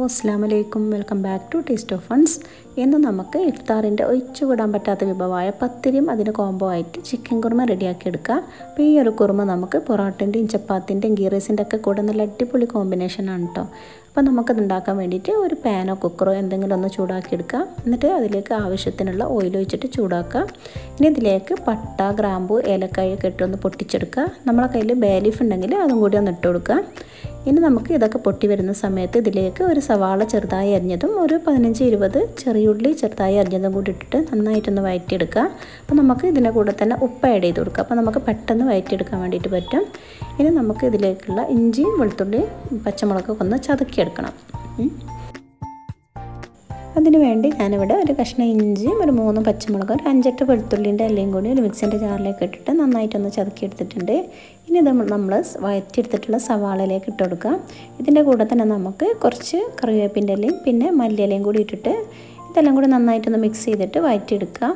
അസ്സാം വലൈക്കും welcome back to taste of funs ഇന്ന് നമുക്ക് ഇഫ്താറിൻ്റെ ഒഴിച്ചുകൂടാൻ പറ്റാത്ത വിഭവമായ പത്തിരിയും അതിന് കോംബോ ആയിട്ട് ചിക്കൻ കുറുമ റെഡിയാക്കി എടുക്കാം അപ്പോൾ ഈ ഒരു കുറുമ നമുക്ക് പൊറോട്ടൻ്റെയും ചപ്പാത്തിൻ്റെയും ഗീ റൈസിൻ്റെ ഒക്കെ കൂടെ നല്ല അടിപൊളി കോമ്പിനേഷനാണ് കേട്ടോ അപ്പോൾ നമുക്കത് ഉണ്ടാക്കാൻ വേണ്ടിയിട്ട് ഒരു പാനോ കുക്കറോ എന്തെങ്കിലും ഒന്ന് ചൂടാക്കി എടുക്കാം എന്നിട്ട് അതിലേക്ക് ആവശ്യത്തിനുള്ള ഓയിൽ ഒഴിച്ചിട്ട് ചൂടാക്കാം ഇനി ഇതിലേക്ക് പട്ട ഗ്രാമ്പു ഏലക്കായ ഒക്കെ ഇട്ടൊന്ന് പൊട്ടിച്ചെടുക്കുക നമ്മളെ കയ്യിൽ ബേലീഫ് ഉണ്ടെങ്കിൽ അതും കൂടി ഒന്ന് ഇട്ട് കൊടുക്കുക ഇനി നമുക്ക് ഇതൊക്കെ പൊട്ടി വരുന്ന സമയത്ത് ഇതിലേക്ക് ഒരു സവാള ചെറുതായി അരിഞ്ഞതും ഒരു പതിനഞ്ച് ഇരുപത് ചെറിയുള്ളി ചെറുതായി അരിഞ്ഞതും കൂടി ഇട്ടിട്ട് നന്നായിട്ടൊന്ന് വഴറ്റിയെടുക്കുക അപ്പോൾ നമുക്ക് ഇതിൻ്റെ കൂടെ തന്നെ ഉപ്പ് ആഡ് ചെയ്ത് കൊടുക്കുക അപ്പോൾ നമുക്ക് പെട്ടെന്ന് വഴറ്റിയെടുക്കാൻ വേണ്ടിയിട്ട് പറ്റും ഇനി നമുക്ക് ഇതിലേക്കുള്ള ഇഞ്ചിയും വെളുത്തുള്ളിയും പച്ചമുളകൊക്കെ ഒന്ന് ചതുക്കിയെടുക്കണം അതിന് വേണ്ടി ഞാനിവിടെ ഒരു കഷ്ണം ഇഞ്ചിയും ഒരു മൂന്ന് പച്ചമുളകും ഒരു അഞ്ചെട്ട് വെളുത്തുള്ളിൻ്റെ എല്ലാം കൂടി ഒരു മിക്സിൻ്റെ ജാറിലേക്ക് ഇട്ടിട്ട് നന്നായിട്ടൊന്ന് ചതുക്കി എടുത്തിട്ടുണ്ട് ഇനി ഇത് നമ്മൾ വയറ്റിയെടുത്തിട്ടുള്ള സവാളയിലേക്ക് ഇട്ട് കൊടുക്കാം ഇതിൻ്റെ കൂടെ തന്നെ നമുക്ക് കുറച്ച് കറിവേപ്പിൻ്റെ ഇലയും പിന്നെ മല്ലിയിലയും കൂടി ഇട്ടിട്ട് ഇതെല്ലാം കൂടി നന്നായിട്ടൊന്ന് മിക്സ് ചെയ്തിട്ട് വയറ്റിയെടുക്കുക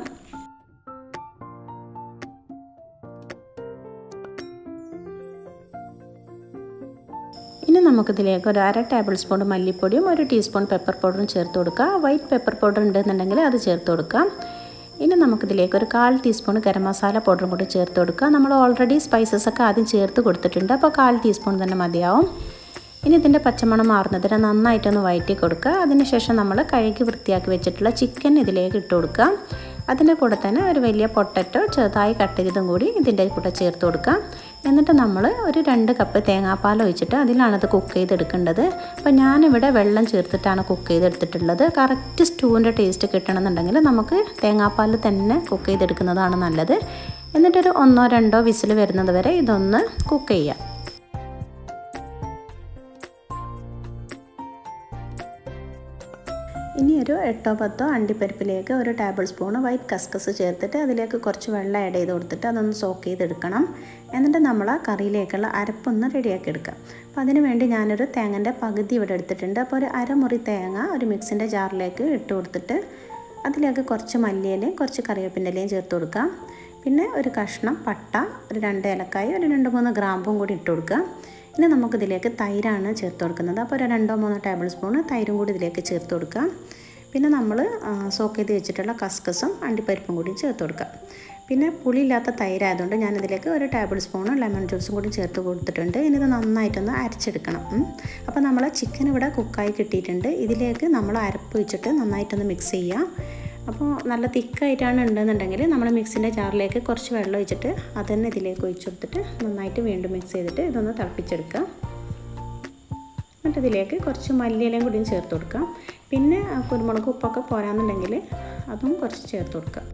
ഇനി നമുക്കിതിലേക്ക് ഒരു അര ടേബിൾ സ്പൂൺ മല്ലിപ്പൊടിയും ഒരു ടീസ്പൂൺ പെപ്പർ പൗഡറും ചേർത്ത് കൊടുക്കുക വൈറ്റ് പെപ്പർ പൗഡർ ഉണ്ടെന്നുണ്ടെങ്കിൽ അത് ചേർത്ത് കൊടുക്കാം ഇനി നമുക്കിതിലേക്ക് ഒരു കാൽ ടീസ്പൂൺ ഗരം മസാല പൗഡറും കൂടി ചേർത്ത് കൊടുക്കുക നമ്മൾ ഓൾറെഡി സ്പൈസസ് ഒക്കെ ആദ്യം ചേർത്ത് കൊടുത്തിട്ടുണ്ട് അപ്പോൾ കാൽ ടീസ്പൂൺ തന്നെ മതിയാവും ഇനി ഇതിൻ്റെ പച്ചമണം മാറുന്നതിന് നന്നായിട്ടൊന്ന് വഴറ്റി കൊടുക്കുക അതിനുശേഷം നമ്മൾ കഴുകി വൃത്തിയാക്കി വെച്ചിട്ടുള്ള ചിക്കൻ ഇതിലേക്ക് ഇട്ട് കൊടുക്കുക അതിൻ്റെ കൂടെ തന്നെ ഒരു വലിയ പൊട്ടറ്റോ ചെറുതായി കട്ട് ചെയ്തതും കൂടി ഇതിൻ്റെ കൂടെ ചേർത്ത് കൊടുക്കാം എന്നിട്ട് നമ്മൾ ഒരു രണ്ട് കപ്പ് തേങ്ങാപ്പാൽ ഒഴിച്ചിട്ട് അതിലാണ് അത് കുക്ക് ചെയ്തെടുക്കേണ്ടത് അപ്പോൾ ഞാനിവിടെ വെള്ളം ചേർത്തിട്ടാണ് കുക്ക് ചെയ്തെടുത്തിട്ടുള്ളത് കറക്റ്റ് സ്റ്റൂവിൻ്റെ ടേസ്റ്റ് കിട്ടണമെന്നുണ്ടെങ്കിൽ നമുക്ക് തേങ്ങാപ്പാൽ തന്നെ കുക്ക് ചെയ്തെടുക്കുന്നതാണ് നല്ലത് എന്നിട്ടൊരു ഒന്നോ രണ്ടോ വിസിൽ വരുന്നത് വരെ ഇതൊന്ന് കുക്ക് ചെയ്യാം ഇനി ഒരു എട്ടോ പത്തോ അണ്ടിപ്പരിപ്പിലേക്ക് ഒരു ടേബിൾ സ്പൂൺ വൈറ്റ് കസ്കസ് ചേർത്തിട്ട് അതിലേക്ക് കുറച്ച് വെള്ളം ആഡ് ചെയ്ത് കൊടുത്തിട്ട് അതൊന്ന് സോക്ക് ചെയ്തെടുക്കണം എന്നിട്ട് നമ്മൾ ആ കറിയിലേക്കുള്ള അരപ്പൊന്ന് റെഡിയാക്കി എടുക്കാം അപ്പോൾ അതിന് വേണ്ടി ഞാനൊരു തേങ്ങൻ്റെ പകുതി ഇവിടെ എടുത്തിട്ടുണ്ട് അപ്പോൾ ഒരു അരമുറി തേങ്ങ ഒരു മിക്സിൻ്റെ ജാറിലേക്ക് ഇട്ട് കൊടുത്തിട്ട് അതിലേക്ക് കുറച്ച് മല്ലിയിലയും കുറച്ച് കറിവേപ്പിൻ്റെ ഇലയും ചേർത്ത് കൊടുക്കാം പിന്നെ ഒരു കഷ്ണം പട്ട ഒരു രണ്ട് ഏലക്കായ ഒരു രണ്ട് മൂന്ന് ഗ്രാമ്പും കൂടി ഇട്ട് കൊടുക്കുക ഇനി നമുക്കിതിലേക്ക് തൈരാണ് ചേർത്ത് കൊടുക്കുന്നത് അപ്പോൾ ഒരു രണ്ടോ മൂന്നോ ടേബിൾ സ്പൂൺ തൈരും കൂടി ഇതിലേക്ക് ചേർത്ത് കൊടുക്കുക പിന്നെ നമ്മൾ സോക്ക് ചെയ്ത് വെച്ചിട്ടുള്ള കസ്കസും അണ്ടിപ്പരിപ്പും കൂടി ചേർത്ത് കൊടുക്കുക പിന്നെ പുളിയില്ലാത്ത തൈരായതുകൊണ്ട് ഞാനിതിലേക്ക് ഒരു ടേബിൾ സ്പൂൺ ലെമൺ ജ്യൂസും കൂടി ചേർത്ത് കൊടുത്തിട്ടുണ്ട് ഇനി ഇത് നന്നായിട്ടൊന്ന് അരച്ചെടുക്കണം അപ്പോൾ നമ്മൾ ചിക്കൻ ഇവിടെ കുക്കായി കിട്ടിയിട്ടുണ്ട് ഇതിലേക്ക് നമ്മൾ അരപ്പ് വെച്ചിട്ട് നന്നായിട്ടൊന്ന് മിക്സ് ചെയ്യുക അപ്പോൾ നല്ല തിക്കായിട്ടാണ് ഉണ്ടെന്നുണ്ടെങ്കിൽ നമ്മൾ മിക്സിൻ്റെ ജാറിലേക്ക് കുറച്ച് വെള്ളം ഒഴിച്ചിട്ട് അത് തന്നെ ഇതിലേക്ക് ഒഴിച്ചു കൊടുത്തിട്ട് നന്നായിട്ട് വീണ്ടും മിക്സ് ചെയ്തിട്ട് ഇതൊന്ന് തിളപ്പിച്ചെടുക്കുക എന്നിട്ട് ഇതിലേക്ക് കുറച്ച് മല്ലിയിലയും കൂടിയും ചേർത്ത് കൊടുക്കാം പിന്നെ കുരുമുളക് ഉപ്പൊക്കെ പോരാന്നുണ്ടെങ്കിൽ അതും കുറച്ച് ചേർത്ത് കൊടുക്കുക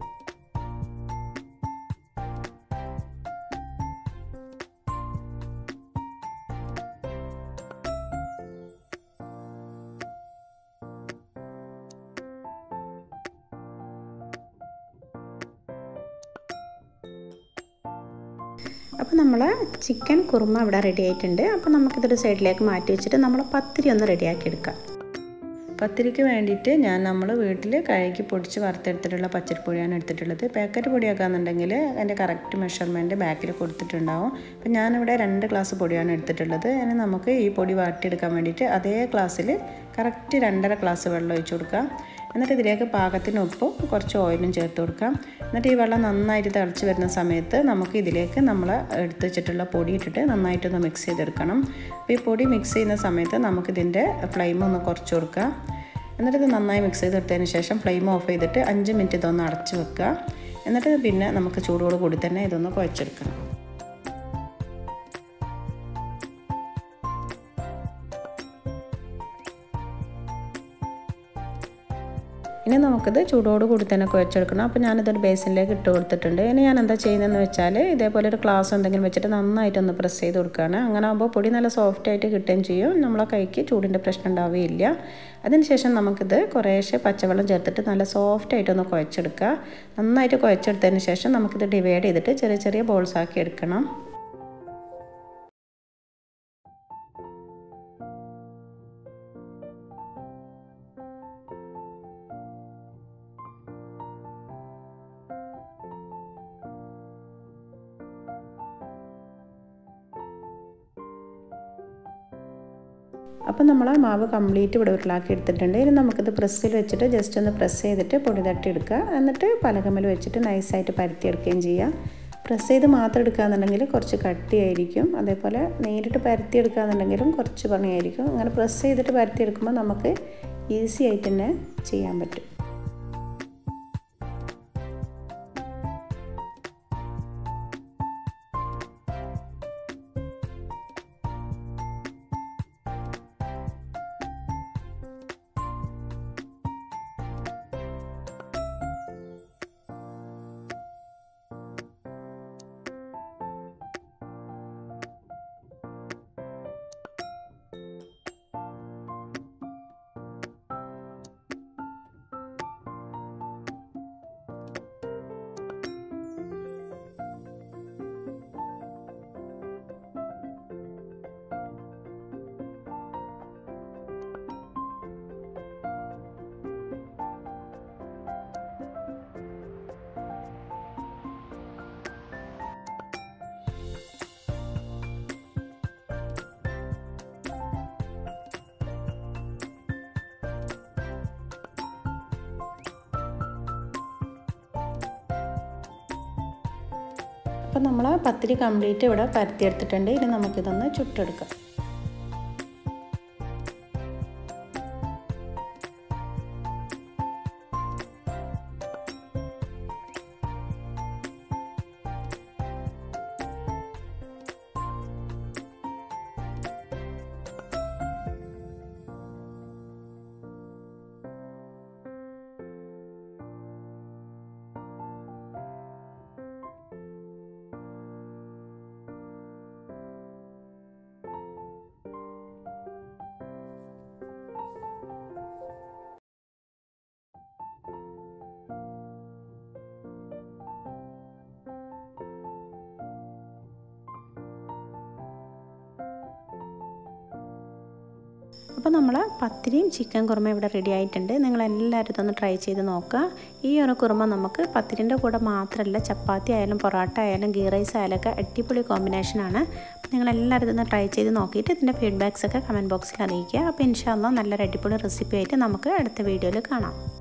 അപ്പോൾ നമ്മൾ ചിക്കൻ കുറുമ ഇവിടെ റെഡി ആയിട്ടുണ്ട് അപ്പോൾ നമുക്കിതൊരു സൈഡിലേക്ക് മാറ്റി വെച്ചിട്ട് നമ്മൾ പത്തിരി ഒന്ന് റെഡിയാക്കി എടുക്കാം പത്തിരിക്ക് വേണ്ടിയിട്ട് ഞാൻ നമ്മൾ വീട്ടിൽ കഴുകി പൊടിച്ച് വറുത്തെടുത്തിട്ടുള്ള പച്ചരിപ്പൊടിയാണ് എടുത്തിട്ടുള്ളത് പാക്കറ്റ് പൊടിയാക്കാന്നുണ്ടെങ്കിൽ അതിൻ്റെ കറക്റ്റ് മെഷർമെൻറ്റ് ബാക്കിൽ കൊടുത്തിട്ടുണ്ടാവും അപ്പോൾ ഞാനിവിടെ രണ്ട് ഗ്ലാസ് പൊടിയാണ് എടുത്തിട്ടുള്ളത് അതിന് നമുക്ക് ഈ പൊടി വാട്ടിയെടുക്കാൻ വേണ്ടിയിട്ട് അതേ ഗ്ലാസ്സിൽ കറക്റ്റ് രണ്ടര ഗ്ലാസ് വെള്ളം ഒഴിച്ച് കൊടുക്കാം എന്നിട്ട് ഇതിലേക്ക് പാകത്തിന് ഉപ്പും കുറച്ച് ഓയിലും ചേർത്ത് കൊടുക്കാം എന്നിട്ട് ഈ വെള്ളം നന്നായിട്ട് തിളച്ച് വരുന്ന സമയത്ത് നമുക്ക് ഇതിലേക്ക് നമ്മൾ എടുത്ത് വെച്ചിട്ടുള്ള പൊടി ഇട്ടിട്ട് നന്നായിട്ടൊന്ന് മിക്സ് ചെയ്തെടുക്കണം അപ്പോൾ ഈ പൊടി മിക്സ് ചെയ്യുന്ന സമയത്ത് നമുക്കിതിൻ്റെ ഫ്ലെയിം ഒന്ന് കുറച്ച് കൊടുക്കാം എന്നിട്ട് ഇത് നന്നായി മിക്സ് ചെയ്തെടുത്തതിന് ശേഷം ഫ്ലെയിം ഓഫ് ചെയ്തിട്ട് അഞ്ച് മിനിറ്റ് ഇതൊന്ന് അടച്ച് വെക്കുക എന്നിട്ട് പിന്നെ നമുക്ക് ചൂടോട് കൂടി തന്നെ ഇതൊന്ന് കുഴച്ചെടുക്കണം ഇനി നമുക്കിത് ചൂടോട് കൂടി തന്നെ കുഴച്ചെടുക്കണം അപ്പോൾ ഞാനിതൊരു ബേസിനിലേക്ക് ഇട്ട് കൊടുത്തിട്ടുണ്ട് ഇനി ഞാൻ എന്താ ചെയ്യുന്നതെന്ന് വെച്ചാൽ ഇതേപോലെ ഒരു ഗ്ലാസ് എന്തെങ്കിലും വെച്ചിട്ട് നന്നായിട്ടൊന്ന് പ്രസ് ചെയ്ത് കൊടുക്കുകയാണ് അങ്ങനെ ആകുമ്പോൾ പൊടി നല്ല സോഫ്റ്റ് ആയിട്ട് കിട്ടുകയും ചെയ്യും നമ്മളെ കൈക്ക് ചൂടിൻ്റെ പ്രശ്നം ഉണ്ടാവുകയില്ല അതിനുശേഷം നമുക്കിത് കുറേശ്ശെ പച്ചവെള്ളം ചേർത്തിട്ട് നല്ല സോഫ്റ്റ് ആയിട്ടൊന്ന് കുഴച്ചെടുക്കുക നന്നായിട്ട് കുഴച്ചെടുത്തതിന് ശേഷം നമുക്കിത് ഡിവൈഡ് ചെയ്തിട്ട് ചെറിയ ചെറിയ ബോൾസ് ആക്കി എടുക്കണം അപ്പോൾ നമ്മൾ ആ മാവ് കംപ്ലീറ്റ് ഇവിടെ ഉരുളാക്കി എടുത്തിട്ടുണ്ട് ഇനി നമുക്കിത് പ്രസ്സിൽ വെച്ചിട്ട് ജസ്റ്റ് ഒന്ന് പ്രസ് ചെയ്തിട്ട് പൊടി തട്ടി എടുക്കുക എന്നിട്ട് പലകമ്മൽ വെച്ചിട്ട് നൈസായിട്ട് പരത്തിയെടുക്കുകയും ചെയ്യുക പ്രസ് ചെയ്ത് മാത്രം എടുക്കുകയെന്നുണ്ടെങ്കിൽ കുറച്ച് കട്ടിയായിരിക്കും അതേപോലെ നേരിട്ട് പരത്തിയെടുക്കുകയെന്നുണ്ടെങ്കിലും കുറച്ച് പണിയായിരിക്കും അങ്ങനെ പ്രസ് ചെയ്തിട്ട് പരത്തിയെടുക്കുമ്പോൾ നമുക്ക് ഈസി ആയിട്ട് തന്നെ ചെയ്യാൻ പറ്റും അപ്പം നമ്മൾ പത്തിരി കംപ്ലീറ്റ് ഇവിടെ പരത്തിയെടുത്തിട്ടുണ്ട് ഇനി നമുക്കിതൊന്ന് ചുട്ടെടുക്കാം അപ്പോൾ നമ്മൾ പത്തിരിയും ചിക്കൻ കുറുമ ഇവിടെ റെഡി ആയിട്ടുണ്ട് നിങ്ങൾ എല്ലാവരും ഇതൊന്ന് ട്രൈ ചെയ്ത് നോക്കുക ഈ ഒരു കുറുമ നമുക്ക് പത്തിരിൻ്റെ കൂടെ മാത്രമല്ല ചപ്പാത്തി ആയാലും പൊറോട്ട ആയാലും ഗീ റൈസ് ആയാലും ഒക്കെ അടിപൊളി കോമ്പിനേഷനാണ് നിങ്ങൾ എല്ലാവരും ഇതൊന്ന് ട്രൈ ചെയ്ത് നോക്കിയിട്ട് ഇതിൻ്റെ ഫീഡ്ബാക്സ് ഒക്കെ കമൻറ്റ് ബോക്സിൽ അറിയിക്കുക അപ്പോൾ ഇൻഷാല്ല നല്ലൊരു അടിപൊളി റെസിപ്പി ആയിട്ട് നമുക്ക് അടുത്ത വീഡിയോയിൽ കാണാം